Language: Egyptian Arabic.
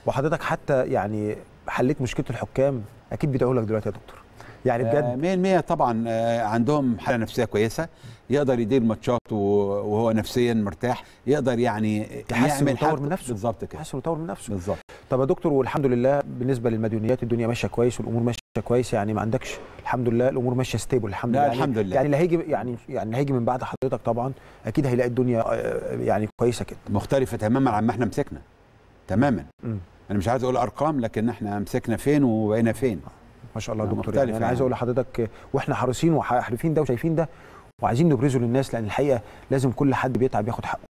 وحضرتك حتى يعني حليت مشكله الحكام اكيد بيدعوا لك دلوقتي يا دكتور يعني بجد 100% طبعا آه، عندهم حاله نفسيه كويسه يقدر يدير ماتشات و- وهو نفسيا مرتاح يقدر يعني يحسن ويطور حاجته. من نفسه. بالظبط كده يحسن ويطور من نفسه بالظبط طب يا دكتور والحمد لله بالنسبه للمديونيات الدنيا ماشيه كويس والامور ماشيه كويس يعني ما عندكش الحمد لله الامور ماشيه ستيبل الحمد لا، لله يعني الحمد لله. يعني اللي هيجي يعني يعني اللي هيجي من بعد حضرتك طبعا اكيد هيلاقي الدنيا آه، يعني كويسه كده مختلفه تماما عن ما احنا مسكنا تماما مم. انا مش عايز اقول ارقام لكن احنا مسكنا فين وبقينا فين ما شاء الله يا آه، دكتور مختلف يعني انا عايز يعني. اقول لحضرتك آه، واحنا حريصين وحارفين ده وشايفين ده وعايزين نبرزه للناس لان الحقيقه لازم كل حد بيتعب ياخد حقه